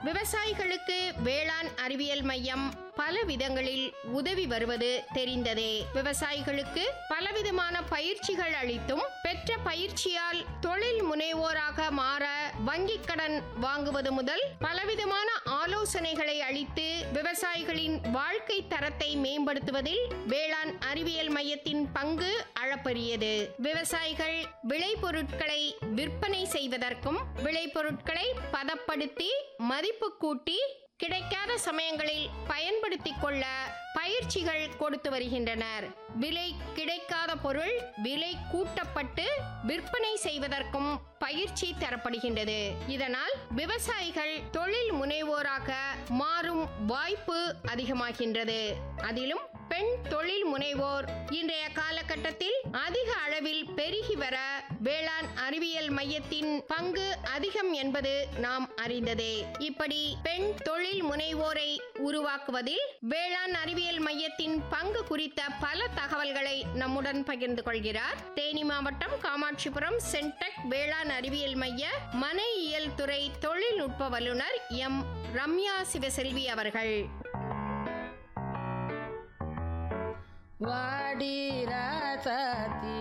விவசாயிகளுக்கு வேளாண் அறிவியல் மையம் பல விதங்களில் உதவி வருவது தெரிந்ததே விவசாயிகளுக்கு பலவிதமான பயிற்சிகள் அளித்தும் பெற்ற பயிற்சியால் தொழில் முனைவோராக மாற வங்கிக் கடன் வாங்குவது முதல் பலவிதமான ஆலோசனைகளை அளித்து விவசாயிகளின் வாழ்க்கை தரத்தை மேம்படுத்துவதில் வேளாண் அறிவியல் மையத்தின் பங்கு அளப்பரியது விவசாயிகள் விளைபொருட்களை விற்பனை செய்வதற்கும் விளைபொருட்களை பதப்படுத்தி மதிப்பு கூட்டி கிடைக்காத சமயங்களில் பயன்படுத்திக் கொள்ள பயிற்சிகள் கொடுத்து வருகின்றனர் விலை கிடைக்காத பொருள் விலை கூட்டப்பட்டு விற்பனை செய்வதற்கும் பயிற்சி தரப்படுகின்றது இதனால் விவசாயிகள் தொழில் முனைவோராக மாறும் வாய்ப்பு அதிகமாகின்றது அதிலும் பெண் தொழில் முனைவோர் இன்றைய காலகட்டத்தில் அதிக அளவில் பெருகி வர வேளாண் அறிவியல் மையத்தின் பங்கு அதிகம் என்பது நாம் அறிந்ததே இப்படி பெண் தொழில் முனைவோரை உருவாக்குவதில் வேளாண் அறிவியல் மையத்தின் பங்கு குறித்த பல தகவல்களை நம்முடன் பகிர்ந்து கொள்கிறார் தேனி மாவட்டம் காமாட்சிபுரம் சென்டெக் வேளாண் அறிவியல் மைய மனையியல் துறை தொழில்நுட்ப வல்லுநர் எம் ரம்யா சிவசெல்வி அவர்கள் வாடி ராசாத்தி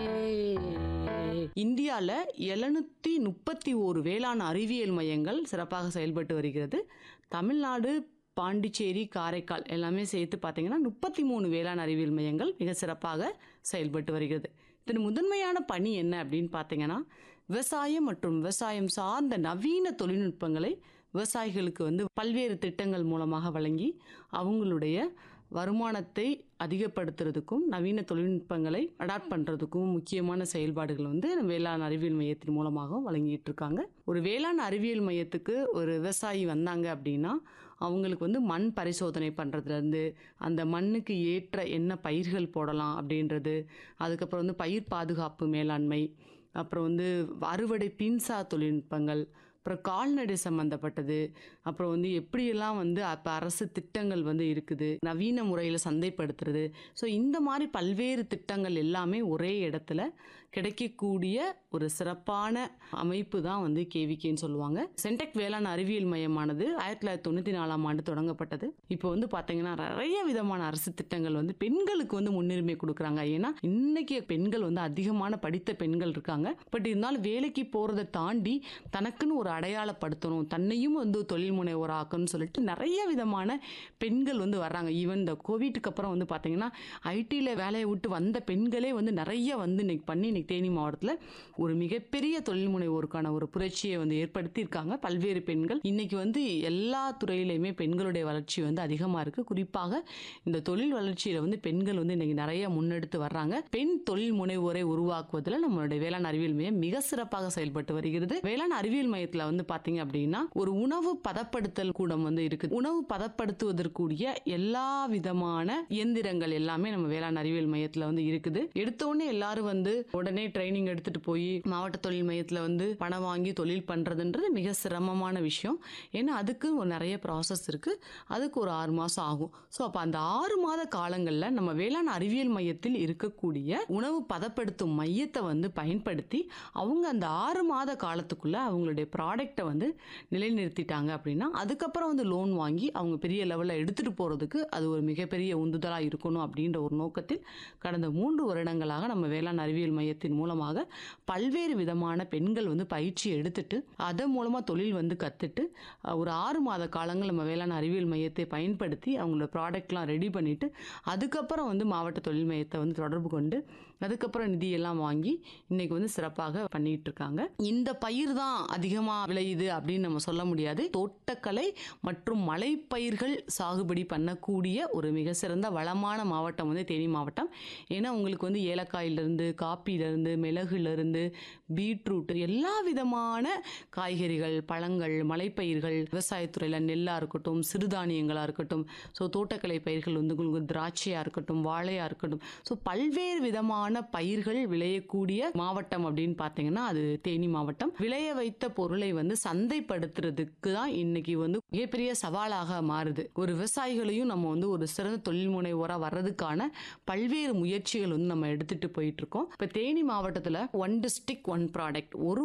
இந்தியாவில் எழுநூற்றி முப்பத்தி ஓரு வேளாண் அறிவியல் மையங்கள் சிறப்பாக செயல்பட்டு வருகிறது தமிழ்நாடு பாண்டிச்சேரி காரைக்கால் எல்லாமே சேர்த்து பார்த்தீங்கன்னா முப்பத்தி மூணு வேளாண் அறிவியல் மையங்கள் மிக சிறப்பாக செயல்பட்டு வருகிறது இதன் முதன்மையான பணி என்ன அப்படின்னு பார்த்தீங்கன்னா விவசாயம் மற்றும் விவசாயம் சார்ந்த நவீன தொழில்நுட்பங்களை விவசாயிகளுக்கு வந்து பல்வேறு திட்டங்கள் மூலமாக வழங்கி அவங்களுடைய வருமானத்தை அதிகப்படுத்துறதுக்கும் நவீன தொழில்நுட்பங்களை அடாப்ட் பண்ணுறதுக்கும் முக்கியமான செயல்பாடுகள் வந்து வேளாண் அறிவியல் மையத்தின் மூலமாகவும் வழங்கிட்டு இருக்காங்க ஒரு வேளாண் அறிவியல் மையத்துக்கு ஒரு விவசாயி வந்தாங்க அப்படின்னா அவங்களுக்கு வந்து மண் பரிசோதனை பண்ணுறதுலேருந்து அந்த மண்ணுக்கு ஏற்ற என்ன பயிர்கள் போடலாம் அப்படின்றது அதுக்கப்புறம் வந்து பயிர் பாதுகாப்பு மேலாண்மை அப்புறம் வந்து அறுவடை பின்சா தொழில்நுட்பங்கள் அப்புறம் கால்நடை சம்மந்தப்பட்டது அப்புறம் வந்து எப்படியெல்லாம் வந்து அப்போ அரசு திட்டங்கள் வந்து இருக்குது நவீன முறையில் சந்தைப்படுத்துறது ஸோ இந்த மாதிரி பல்வேறு திட்டங்கள் எல்லாமே ஒரே இடத்துல கிடைக்கக்கூடிய ஒரு சிறப்பான அமைப்பு தான் வந்து கேவிகேன்னு சொல்லுவாங்க சென்டெக் வேளாண் அறிவியல் மையமானது ஆயிரத்தி தொள்ளாயிரத்தி தொண்ணூற்றி நாலாம் ஆண்டு தொடங்கப்பட்டது இப்போ வந்து பார்த்தீங்கன்னா நிறைய விதமான அரசு திட்டங்கள் வந்து பெண்களுக்கு வந்து முன்னுரிமை கொடுக்குறாங்க ஏன்னா இன்னைக்கு பெண்கள் வந்து அதிகமான படித்த பெண்கள் இருக்காங்க பட் இருந்தாலும் வேலைக்கு போகிறத தாண்டி தனக்குன்னு ஒரு அடையாளப்படுத்தணும் தன்னையும் வந்து தொழில் முனைவோர் ஆக்கணும்னு சொல்லிட்டு நிறைய விதமான பெண்கள் வந்து வர்றாங்க ஈவன் இந்த கோவிட்டுக்கு அப்புறம் வந்து பார்த்தீங்கன்னா ஐடியில் வேலையை விட்டு வந்த பெண்களே வந்து நிறைய வந்து இன்னைக்கு பண்ணி இன்னைக்கு தேனி மாவட்டத்தில் ஒரு மிகப்பெரிய தொழில் முனைவோருக்கான ஒரு புரட்சியை வந்து ஏற்படுத்தியிருக்காங்க பல்வேறு பெண்கள் இன்னைக்கு வந்து எல்லா துறையிலையுமே பெண்களுடைய வளர்ச்சி வந்து அதிகமாக இருக்குது குறிப்பாக இந்த தொழில் வளர்ச்சியில் வந்து பெண்கள் வந்து இன்னைக்கு நிறைய முன்னெடுத்து வர்றாங்க பெண் தொழில் முனைவோரை உருவாக்குவதில் நம்மளுடைய வேளாண் அறிவியல் மையம் மிக சிறப்பாக செயல்பட்டு வருகிறது வேளாண் அறிவியல் மையத்தில் வந்து பார்த்தீங்க அப்படின்னா ஒரு உணவு பதப்படுத்தல் கூடம் வந்து இருக்குது உணவு பதப்படுத்துவதற்குரிய எல்லா விதமான இயந்திரங்கள் எல்லாமே நம்ம வேளாண் அறிவியல் மையத்தில் வந்து இருக்குது எடுத்த உடனே எல்லாரும் வந்து உடனே ட்ரைனிங் எடுத்துட்டு போய் மாவட்ட தொழில் மையத்தில் வந்து பணம் வாங்கி தொழில் பண்ணுறதுன்றது மிக சிரமமான விஷயம் ஏன்னா அதுக்கு ஒரு நிறைய ப்ராசஸ் இருக்குது அதுக்கு ஒரு ஆறு மாதம் ஆகும் ஸோ அப்போ அந்த ஆறு மாத காலங்களில் நம்ம வேளாண் அறிவியல் மையத்தில் இருக்கக்கூடிய உணவு பதப்படுத்தும் மையத்தை வந்து பயன்படுத்தி அவங்க அந்த ஆறு மாத காலத்துக்குள்ள அவங்களுடைய ப்ராடக்டை வந்து நிலைநிறுத்திட்டாங்க அப்படின்னா அதுக்கப்புறம் வந்து லோன் வாங்கி அவங்க பெரிய லெவலில் எடுத்துகிட்டு போகிறதுக்கு அது ஒரு மிகப்பெரிய உந்துதலாக இருக்கணும் அப்படின்ற ஒரு நோக்கத்தில் கடந்த மூன்று வருடங்களாக நம்ம வேளாண் அறிவியல் மையத்தின் மூலமாக பல்வேறு விதமான பெண்கள் வந்து பயிற்சி எடுத்துட்டு அதன் மூலமாக தொழில் வந்து கற்றுட்டு ஒரு ஆறு மாத காலங்கள் நம்ம வேளாண் அறிவியல் மையத்தை பயன்படுத்தி அவங்களோட ப்ராடக்ட்லாம் ரெடி பண்ணிட்டு அதுக்கப்புறம் வந்து மாவட்ட தொழில் மையத்தை வந்து தொடர்பு கொண்டு அதுக்கப்புறம் நிதியெல்லாம் வாங்கி இன்னைக்கு வந்து சிறப்பாக பண்ணிட்டு இருக்காங்க இந்த பயிர் தான் அதிகமாக விளையுது அப்படின்னு நம்ம சொல்ல முடியாது தோட்டக்கலை மற்றும் மலைப்பயிர்கள் சாகுபடி பண்ணக்கூடிய ஒரு மிக சிறந்த வளமான மாவட்டம் வந்து தேனி மாவட்டம் ஏன்னா உங்களுக்கு வந்து ஏலக்காயிலிருந்து காப்பியிலிருந்து மிளகுலேருந்து பீட்ரூட் எல்லா விதமான காய்கறிகள் பழங்கள் மலைப்பயிர்கள் விவசாயத்துறையில் நெல்லாக இருக்கட்டும் சிறுதானியங்களாக இருக்கட்டும் ஸோ தோட்டக்கலை பயிர்கள் வந்து உங்களுக்கு திராட்சையாக இருக்கட்டும் வாழையாக இருக்கட்டும் ஸோ பல்வேறு விதமான பயிர்கள் விளையக்கூடிய மாவட்டம் அப்படின்னு பார்த்தீங்கன்னா அது தேனி மாவட்டம் விளைய வைத்த பொருளை வந்து சந்தைப்படுத்துறதுக்கு தான் இன்னைக்கு வந்து மிகப்பெரிய சவாலாக மாறுது ஒரு விவசாயிகளையும் நம்ம வந்து ஒரு சிறந்த தொழில் முனைவோராக வர்றதுக்கான பல்வேறு முயற்சிகள் வந்து நம்ம எடுத்துட்டு போயிட்டு இருக்கோம் இப்போ தேனி மாவட்டத்தில் ஒன் டிஸ்ட்ரிக்ட் ஒன் ப்ராடக்ட் ஒரு